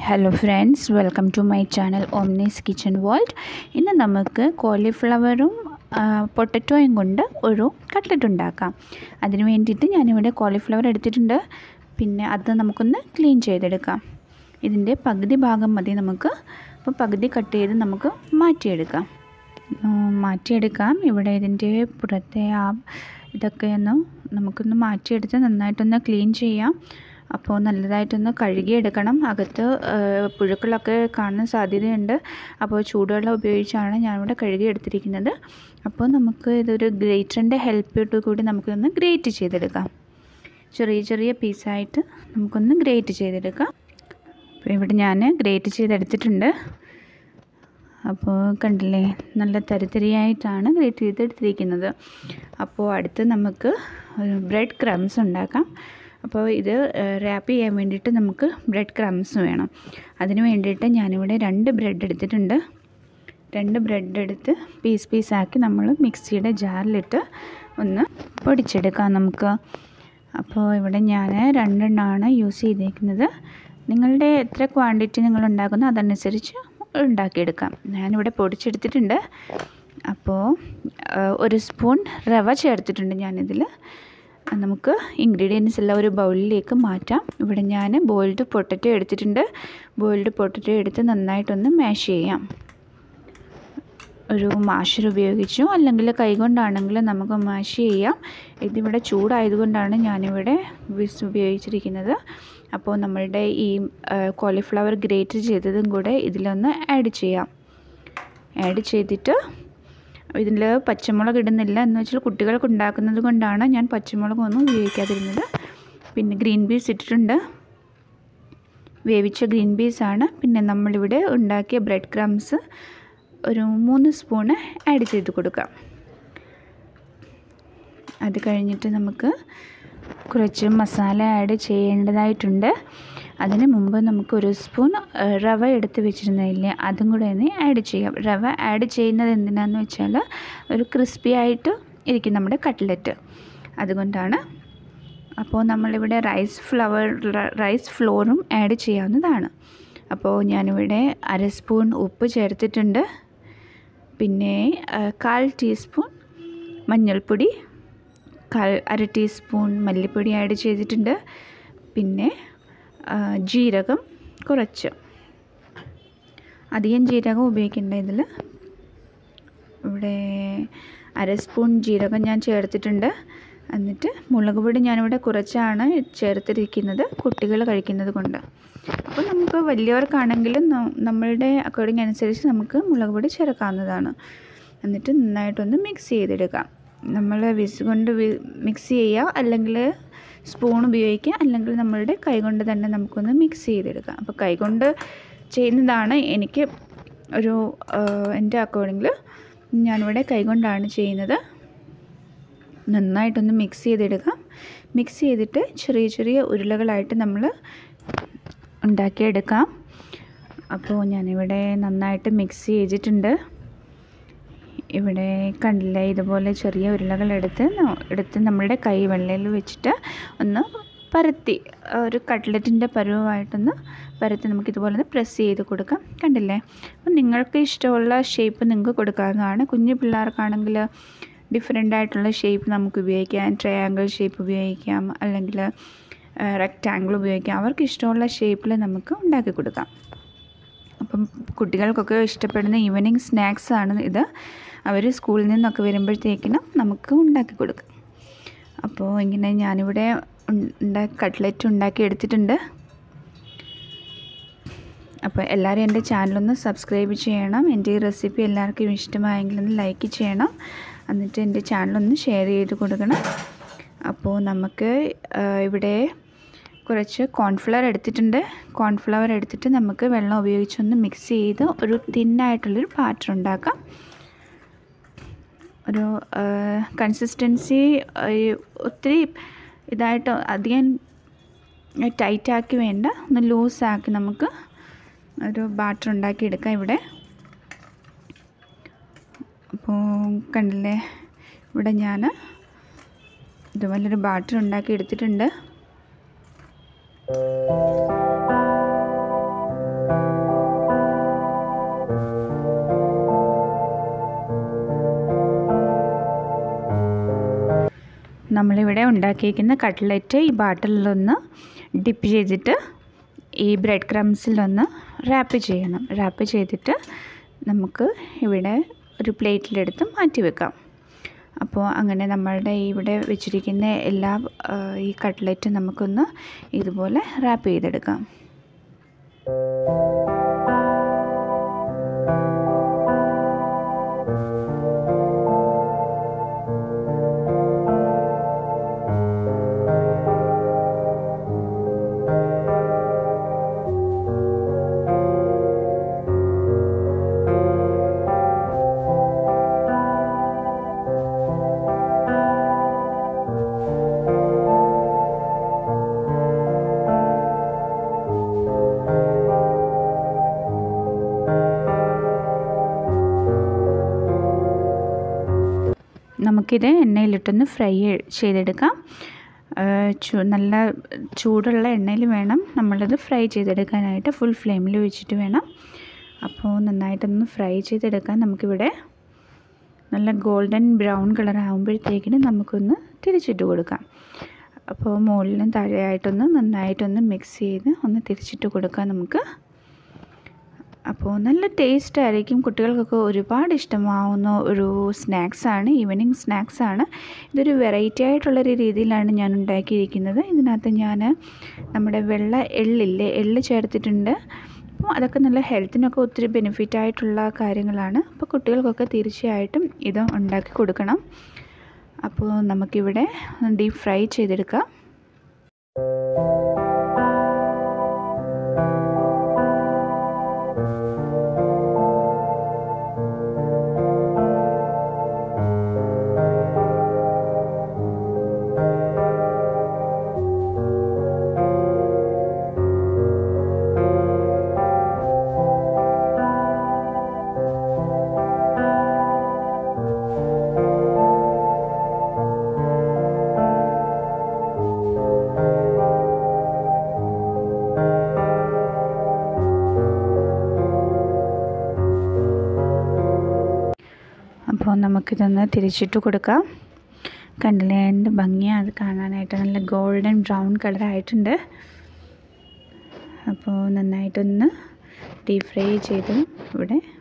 hello friends welcome to my channel ഓംനീസ് kitchen world ഇന്ന് നമുക്ക് കോളിഫ്ലവറും പൊട്ടറ്റോയും കൊണ്ട് ഒരു കട്ട്ലറ്റ് ഉണ്ടാക്കാം അതിന് വേണ്ടിയിട്ട് ഞാനിവിടെ കോളിഫ്ലവർ എടുത്തിട്ടുണ്ട് പിന്നെ അത് നമുക്കൊന്ന് ക്ലീൻ ചെയ്തെടുക്കാം ഇതിൻ്റെ പകുതി ഭാഗം മതി നമുക്ക് അപ്പോൾ പകുതി കട്ട് ചെയ്ത് നമുക്ക് മാറ്റിയെടുക്കാം ഉം, മാറ്റിയെടുക്കാം ഇവിടെ ഇതിൻ്റെ പുറത്തെ ആ ഇതൊക്കെ ഒന്ന് നമുക്കൊന്ന് മാറ്റിയെടുത്ത് നന്നായിട്ടൊന്ന് ക്ലീൻ ചെയ്യാം അപ്പോൾ നല്ലതായിട്ടൊന്ന് കഴുകിയെടുക്കണം അകത്ത് ആ, പുഴുക്കളൊക്കെ കാണാൻ സാധ്യതയുണ്ട് അപ്പോൾ ചൂടുവെള്ളം ഉപയോഗിച്ചാണ് ഞാനിവിടെ കഴുകിയെടുത്തിരിക്കുന്നത് അപ്പോൾ നമുക്ക് ഇതൊരു ഗ്രേറ്ററിൻ്റെ ഹെൽപ്പോട് കൂടി നമുക്കൊന്ന് ഗ്രേറ്റ് ചെയ്തെടുക്കാം ചെറിയ ചെറിയ പീസായിട്ട് നമുക്കൊന്ന് ഗ്രേറ്റ് ചെയ്തെടുക്കാം അപ്പോൾ ഇവിടെ ഞാൻ ഗ്രേറ്റ് ചെയ്തെടുത്തിട്ടുണ്ട് അപ്പോൾ കണ്ടില്ലേ നല്ല തരിതരിയായിട്ടാണ് ഗ്രേറ്റ് ചെയ്തെടുത്തിരിക്കുന്നത് അപ്പോൾ അടുത്ത് നമുക്ക് ഒരു ബ്രെഡ് ക്രംസ് ഉണ്ടാക്കാം അപ്പോൾ ഇത് റാപ്പ് ചെയ്യാൻ വേണ്ടിയിട്ട് നമുക്ക് ബ്രെഡ് ക്രംസ് വേണം അതിന് വേണ്ടിയിട്ട് ഞാനിവിടെ രണ്ട് ബ്രെഡ് എടുത്തിട്ടുണ്ട് രണ്ട് ബ്രെഡ് എടുത്ത് പീസ് പീസാക്കി നമ്മൾ മിക്സിയുടെ ജാറിലിട്ട് ഒന്ന് പൊടിച്ചെടുക്കാം നമുക്ക് അപ്പോൾ ഇവിടെ ഞാൻ രണ്ടെണ്ണമാണ് യൂസ് ചെയ്തേക്കുന്നത് നിങ്ങളുടെ എത്ര ക്വാണ്ടിറ്റി നിങ്ങൾ ഉണ്ടാക്കുന്നോ അതനുസരിച്ച് ഉണ്ടാക്കിയെടുക്കാം ഞാനിവിടെ പൊടിച്ചെടുത്തിട്ടുണ്ട് അപ്പോൾ ആ, ഒരു സ്പൂൺ റവ ചേർത്തിട്ടുണ്ട് ഞാനിതിൽ നമുക്ക് ഇൻഗ്രീഡിയൻസ് എല്ലാം ഒരു ബൗളിലേക്ക് മാറ്റാം ഇവിടെ ഞാൻ ബോയിൽഡ് പൊട്ടറ്റോ എടുത്തിട്ടുണ്ട് ബോയിൽഡ് പൊട്ടറ്റോ എടുത്ത് നന്നായിട്ടൊന്ന് മാഷ് ചെയ്യാം ഒരു മാഷർ ഉപയോഗിച്ചോ അല്ലെങ്കിൽ കൈകൊണ്ടാണെങ്കിലും നമുക്ക് മാഷ് ചെയ്യാം ഇതിവിടെ ചൂടായതുകൊണ്ടാണ് ഞാനിവിടെ വിസ് ഉപയോഗിച്ചിരിക്കുന്നത് അപ്പോൾ നമ്മളുടെ ഈ കോളിഫ്ലവർ ഗ്രേറ്റ് ചെയ്തതും കൂടെ ഇതിലൊന്ന് ആഡ് ചെയ്യാം ആഡ് ചെയ്തിട്ട് ഇതിൽ പച്ചമുളക് ഇടുന്നില്ല എന്ന് വെച്ചാൽ കുട്ടികൾക്ക് ഉണ്ടാക്കുന്നത് കൊണ്ടാണ് ഞാൻ പച്ചമുളകൊന്നും ഉപയോഗിക്കാതിരുന്നത് പിന്നെ ഗ്രീൻ പീസ് ഇട്ടിട്ടുണ്ട് വേവിച്ച ഗ്രീൻ പീസാണ് പിന്നെ നമ്മളിവിടെ ഉണ്ടാക്കിയ ബ്രെഡ് ക്രംസ് ഒരു മൂന്ന് സ്പൂണ് ആഡ് ചെയ്ത് കൊടുക്കാം അത് കഴിഞ്ഞിട്ട് നമുക്ക് കുറച്ച് മസാല ആഡ് ചെയ്യേണ്ടതായിട്ടുണ്ട് അതിന് മുമ്പ് നമുക്ക് ഒരു സ്പൂൺ ഏഹ്, റവ എടുത്ത് വെച്ചിരുന്നില്ലേ അതും കൂടെ ഒന്ന് ആഡ് ചെയ്യാം റവ ആഡ് ചെയ്യുന്നത് എന്തിനാന്ന് വെച്ചാൽ ഒരു ക്രിസ്പി ആയിട്ട് ഇരിക്കും നമ്മുടെ കട്ട്ലറ്റ് അതുകൊണ്ടാണ് അപ്പോൾ നമ്മളിവിടെ റൈസ് ഫ്ലവർ റൈസ് ഫ്ലോറും ആഡ് ചെയ്യാവുന്നതാണ് അപ്പോൾ ഞാനിവിടെ അര സ്പൂൺ ഉപ്പ് ചേർത്തിട്ടുണ്ട് പിന്നെ ആ, കാൽ ടീസ്പൂൺ മഞ്ഞൾപ്പൊടി കാൽ അര ടീസ്പൂൺ മല്ലിപ്പൊടി ആഡ് ചെയ്തിട്ടുണ്ട് പിന്നെ ആ, ജീരകം കുറച്ച് അധികം ജീരകം ഉപയോഗിക്കേണ്ട ഇതിൽ ഇവിടെ അര സ്പൂൺ ജീരകം ഞാൻ ചേർത്തിട്ടുണ്ട് എന്നിട്ട് മുളക് പൊടി ഞാനിവിടെ കുറച്ചാണ് ചേർത്തിരിക്കുന്നത് കുട്ടികൾ കഴിക്കുന്നത് കൊണ്ട് അപ്പോൾ നമുക്ക് വലിയവർക്കാണെങ്കിലും ന- നമ്മളുടെ അക്കോർഡിംഗ് അനുസരിച്ച് നമുക്ക് മുളക് പൊടി ചേർക്കാവുന്നതാണ് എന്നിട്ട് നന്നായിട്ടൊന്ന് മിക്സ് ചെയ്തെടുക്കാം നമ്മൾ വിസ് കൊണ്ട് മിക്സ് ചെയ്യുക അല്ലെങ്കിൽ സ്പൂൺ ഉപയോഗിക്കുക അല്ലെങ്കിൽ നമ്മളുടെ കൈ കൊണ്ട് തന്നെ നമുക്കൊന്ന് മിക്സ് ചെയ്തെടുക്കാം അപ്പോൾ കൈ കൊണ്ട് ചെയ്യുന്നതാണ് എനിക്ക് ഒരു ആ, എൻ്റെ അക്കോർഡിങ്ങിൽ ഞാനിവിടെ കൈ കൊണ്ടാണ് ചെയ്യുന്നത് നന്നായിട്ടൊന്ന് മിക്സ് ചെയ്തെടുക്കാം മിക്സ് ചെയ്തിട്ട് ചെറിയ ചെറിയ ഉരുളകളായിട്ട് നമ്മൾ ഉണ്ടാക്കിയെടുക്കാം അപ്പോൾ ഞാനിവിടെ നന്നായിട്ട് മിക്സ് ചെയ്തിട്ടുണ്ട് ഇവിടെ കണ്ടില്ലേ ഇതുപോലെ ചെറിയ ഉരുളകൾ എടുത്ത് ന- എടുത്ത് നമ്മളുടെ കൈ വെള്ളയിൽ വെച്ചിട്ട് ഒന്ന് പരത്തി ഒരു കട്ട്ലറ്റിൻ്റെ പരുവമായിട്ടൊന്ന് പരത്തി നമുക്ക് ഇതുപോലെ ഒന്ന് പ്രസ് ചെയ്ത് കൊടുക്കാം കണ്ടില്ലേ അപ്പം നിങ്ങൾക്ക് ഇഷ്ടമുള്ള ഷേപ്പ് നിങ്ങൾക്ക് കൊടുക്കാവുന്നതാണ് കുഞ്ഞു പിള്ളേർക്കാണെങ്കിൽ ഡിഫറെൻ്റ് ആയിട്ടുള്ള ഷേപ്പ് നമുക്ക് ഉപയോഗിക്കാം ട്രയാങ്കിൾ ഷേപ്പ് ഉപയോഗിക്കാം അല്ലെങ്കിൽ റെക്റ്റാങ്കിൾ ഉപയോഗിക്കാം അവർക്ക് ഇഷ്ടമുള്ള ഷേപ്പിൽ നമുക്ക് ഉണ്ടാക്കി കൊടുക്കാം അപ്പം കുട്ടികൾക്കൊക്കെ ഇഷ്ടപ്പെടുന്ന ഈവനിങ് സ്നാക്സ് ആണ് ഇത് അവർ സ്കൂളിൽ നിന്നൊക്കെ വരുമ്പോഴത്തേക്കിനും നമുക്ക് ഉണ്ടാക്കി കൊടുക്കാം അപ്പോൾ ഇങ്ങനെ ഞാനിവിടെ ഉൺ- ഉണ്ടാക്കി കട്ട്ലറ്റ് ഉണ്ടാക്കി എടുത്തിട്ടുണ്ട് അപ്പോൾ എല്ലാവരും എൻ്റെ ചാനലൊന്ന് സബ്സ്ക്രൈബ് ചെയ്യണം എൻ്റെ ഈ റെസിപ്പി എല്ലാവർക്കും ഇഷ്ടമായെങ്കിൽ ഒന്ന് ലൈക്ക് ചെയ്യണം എന്നിട്ട് എൻ്റെ ചാനലൊന്ന് ഷെയർ ചെയ്ത് കൊടുക്കണം അപ്പോൾ നമുക്ക് ആ, ഇവിടെ കുറച്ച് കോൺഫ്ലവർ എടുത്തിട്ടുണ്ട് കോൺഫ്ലവർ എടുത്തിട്ട് നമുക്ക് വെള്ളം ഉപയോഗിച്ചൊന്ന് മിക്സ് ചെയ്ത് ഒരു തിന്നായിട്ടുള്ളൊരു പാത്രം ഉണ്ടാക്കാം ഒരു കൺസിസ്റ്റൻസി ഒത്തിരി ഇതായിട്ട് അധികം ടൈറ്റാക്കി വേണ്ട ഒന്ന് ലൂസാക്കി നമുക്ക് ഒരു ബാറ്റർ ഉണ്ടാക്കി എടുക്കാം ഇവിടെ അപ്പോൾ കണ്ടില്ലേ ഇവിടെ ഞാൻ ഇതുപോലൊരു ബാറ്റർ ഉണ്ടാക്കി എടുത്തിട്ടുണ്ട് നമ്മളിവിടെ ഉണ്ടാക്കിയിരിക്കുന്ന കട്ട്ലറ്റ് ഈ ബാട്ടറിലൊന്ന് ഡിപ്പ് ചെയ്തിട്ട് ഈ ബ്രെഡ് ക്രംസിലൊന്ന് റാപ്പ് ചെയ്യണം റാപ്പ് ചെയ്തിട്ട് നമുക്ക് ഇവിടെ ഒരു പ്ലേറ്റിലെടുത്ത് മാറ്റി വെക്കാം അപ്പോൾ അങ്ങനെ നമ്മളുടെ ഇവിടെ വെച്ചിരിക്കുന്ന എല്ലാ ഈ കട്ട്ലറ്റും നമുക്കൊന്ന് ഇതുപോലെ റാപ്പ് ചെയ്തെടുക്കാം നമുക്കിത് എണ്ണയിലിട്ടൊന്ന് ഫ്രൈ ചെയ്തെടുക്കാം ചൂ നല്ല ചൂടുള്ള എണ്ണയിൽ വേണം നമ്മളത് ഫ്രൈ ചെയ്തെടുക്കാനായിട്ട് ഫുൾ ഫ്ലെയിമിൽ വെച്ചിട്ട് വേണം അപ്പോൾ നന്നായിട്ടൊന്ന് ഫ്രൈ ചെയ്തെടുക്കാൻ നമുക്കിവിടെ നല്ല ഗോൾഡൻ ബ്രൗൺ കളർ ആകുമ്പോഴത്തേക്കിന് നമുക്കൊന്ന് തിരിച്ചിട്ട് കൊടുക്കാം അപ്പോൾ മുകളിലും താഴെയായിട്ടൊന്ന് നന്നായിട്ടൊന്ന് മിക്സ് ചെയ്ത് ഒന്ന് തിരിച്ചിട്ട് കൊടുക്കാം നമുക്ക് അപ്പോൾ നല്ല ടേസ്റ്റ് ആയിരിക്കും കുട്ടികൾക്കൊക്കെ ഒരുപാട് ഇഷ്ടമാവുന്ന ഒരു സ്നാക്സാണ് ഈവനിങ് സ്നാക്സാണ് ഇതൊരു വെറൈറ്റി ആയിട്ടുള്ളൊരു രീതിയിലാണ് ഞാൻ ഉണ്ടാക്കിയിരിക്കുന്നത് ഇതിനകത്ത് ഞാൻ നമ്മുടെ വെള്ള എള്ളില്ലേ എള്ള് ചേർത്തിട്ടുണ്ട് അപ്പോൾ അതൊക്കെ നല്ല ഹെൽത്തിനൊക്കെ ഒത്തിരി ബെനിഫിറ്റ് ആയിട്ടുള്ള കാര്യങ്ങളാണ് അപ്പോൾ കുട്ടികൾക്കൊക്കെ തീർച്ചയായിട്ടും ഇത് ഉണ്ടാക്കി കൊടുക്കണം അപ്പോൾ നമുക്കിവിടെ ഡീപ്പ് ഫ്രൈ ചെയ്തെടുക്കാം അപ്പോൾ നമുക്കിതൊന്ന് തിരിച്ചിട്ട് കൊടുക്കാം കണ്ടില്ലേ എന്ത് ഭംഗിയാണ് അത് കാണാനായിട്ട് നല്ല ഗോൾഡൻ ബ്രൗൺ കളറായിട്ടുണ്ട് അപ്പോൾ നന്നായിട്ടൊന്ന് ഡീപ് ഫ്രൈ ചെയ്ത് ഇവിടെ